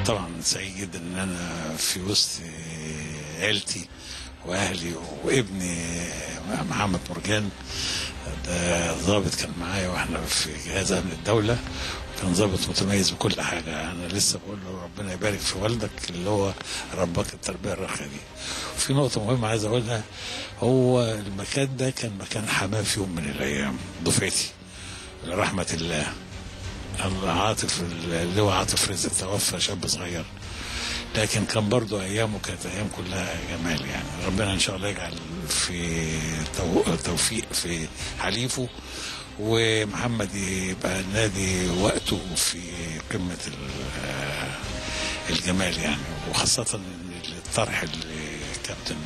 طبعا سعيد جدا ان انا في وسط عيلتي واهلي وابني محمد مرجان ده ضابط كان معايا واحنا في جهاز امن الدوله كان ضابط متميز بكل حاجه انا لسه بقول له ربنا يبارك في والدك اللي هو ربك التربيه الراقيه دي وفي نقطه مهمه عايز اقولها هو المكان ده كان مكان حماه في يوم من الايام دفعتي لرحمه الله الله عاطف اللي هو عاطف رزق توفى شاب صغير لكن كان برضو ايامه كانت ايام كلها جمال يعني ربنا ان شاء الله يجعل في تو- توفيق في حليفه ومحمد يبقى النادي وقته في قمه ال- الجمال يعني وخاصه إن الطرح اللي كابتن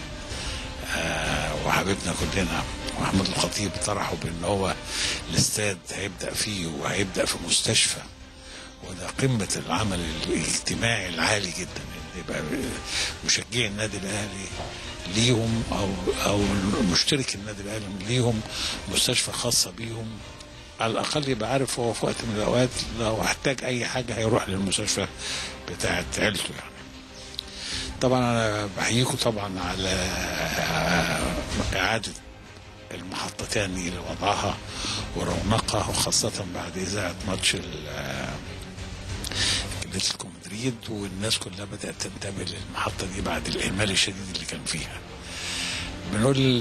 آه، وحبيبنا كلنا محمد الخطيب طرحه بان هو الاستاد هيبدا فيه وهيبدا في مستشفى وده قمة العمل الاجتماعي العالي جدا ان يبقى مشجعي النادي الاهلي ليهم او او مشترك النادي الاهلي ليهم مستشفى خاصة بيهم على الاقل يبقى عارف هو في وقت من الاوقات لو احتاج اي حاجة هيروح للمستشفى بتاعت عيلته يعني طبعا انا بحييكم طبعا على اعاده المحطه تاني لوضعها ورونقها وخاصه بعد اذاعه ماتش ال- اتلتيكو مدريد والناس كلها بدات تنتبه للمحطه دي بعد الاهمال الشديد اللي كان فيها بنقول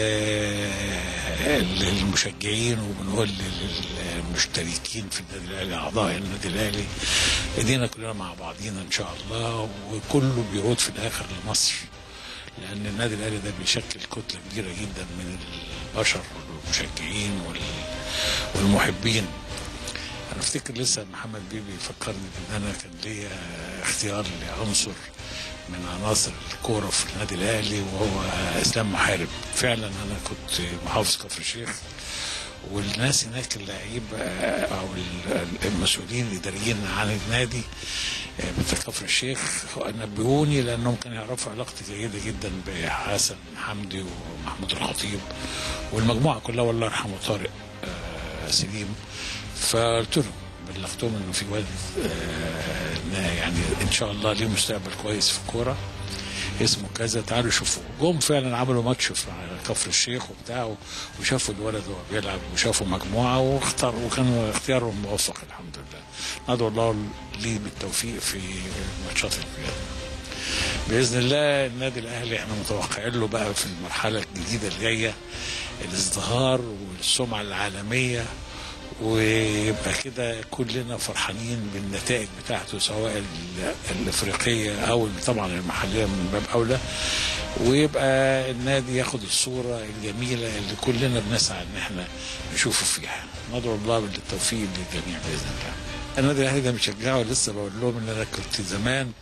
آه، للمشجعين وبنقول للمشتركين في النادي الاهلي اعضاء النادي الاهلي ايدينا كلنا مع بعضينا ان شاء الله وكله بيعود في الاخر لمصر لان النادي الاهلي ده بيشكل كتله كبيره جدا من البشر والمشجعين وال- والمحبين انا افتكر لسه محمد بيبي فكرني ان انا كان ليا اختيار لعنصر من عناصر الكوره في النادي الاهلي وهو اسلام محارب فعلا انا كنت محافظ كفر الشيخ والناس هناك اللعيبه او ال- المسؤولين الاداريين عن النادي بتاع كفر الشيخ نبهوني لانهم كانوا يعرفوا علاقتي جيده جدا بحسن حمدي ومحمود الخطيب والمجموعه كلها والله يرحمه طارق آه، سليم فقلت لهم بلغتهم انه في ولد آه، إن يعني ان شاء الله ليه مستقبل كويس في الكوره اسمه كذا تعالوا شوفوه جم فعلا عملوا ماتش في كفر الشيخ وبتاع وشافوا الولد وهو بيلعب وشافوا مجموعه واختار وكان اختيارهم موفق الحمد لله ندعو الله ليه بالتوفيق في ماتشات القيادة باذن الله النادي الاهلي احنا متوقعين له بقى في المرحله الجديده اللي جايه الازدهار والسمعه العالميه ويبقى كده كلنا فرحانين بالنتائج بتاعته سواء ال- الافريقيه او طبعا المحليه من باب اولى ويبقى النادي ياخد الصوره الجميله اللي كلنا بنسعى ان احنا نشوفه فيها ندعو الله بالتوفيق للجميع باذن الله النادي الاهلي ده مشجعه لسه بقول لهم ان انا كنت زمان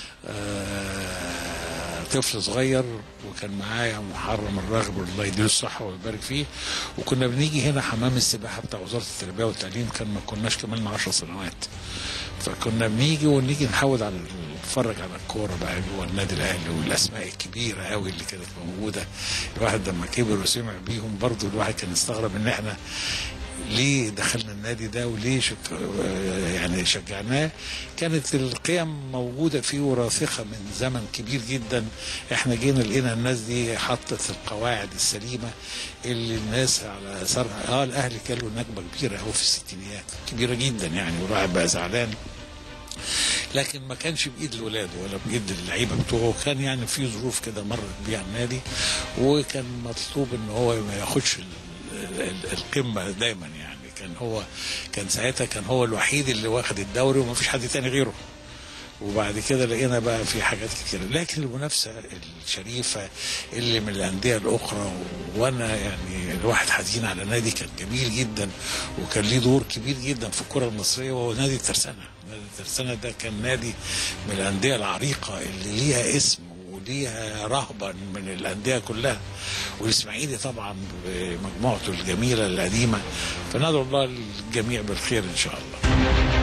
آه، طفل صغير وكان معايا محرم الراغب الله يديله الصحه ويبارك فيه وكنا بنيجي هنا حمام السباحه بتاع وزاره التربيه والتعليم كان ما كناش كملنا 10 سنوات فكنا بنيجي ونيجي نحاول على نتفرج على الكوره بقى جوه النادي الاهلي والاسماء الكبيره قوي اللي كانت موجوده الواحد لما كبر وسمع بيهم برضه الواحد كان يستغرب ان احنا ليه دخلنا النادي ده وليه شك... يعني شجعناه كانت القيم موجودة فيه وراسخة من زمن كبير جدا احنا جينا لقينا الناس دي حطت القواعد السليمة اللي الناس على اثرها اه الاهلي كان له نكبة كبيرة قوي في الستينيات كبيرة جدا يعني والواحد بقى زعلان لكن ما كانش بايد الولاد ولا بايد اللعيبه بتوعه كان يعني في ظروف كده مرت بيها النادي وكان مطلوب ان هو ما ياخدش ال- ال- القمه دايما يعني كان هو كان ساعتها كان هو الوحيد اللي واخد الدوري وما فيش حد تاني غيره وبعد كده لقينا بقى في حاجات كتير لكن المنافسه الشريفه اللي من الانديه الاخرى وانا يعني الواحد حزين على نادي كان جميل جدا وكان ليه دور كبير جدا في الكره المصريه وهو نادي الترسانه نادي الترسانه ده كان نادي من الانديه العريقه اللي ليها اسم وليها رهبه من الانديه كلها والاسماعيلي طبعا بمجموعته الجميله القديمه فندعو الله الجميع بالخير ان شاء الله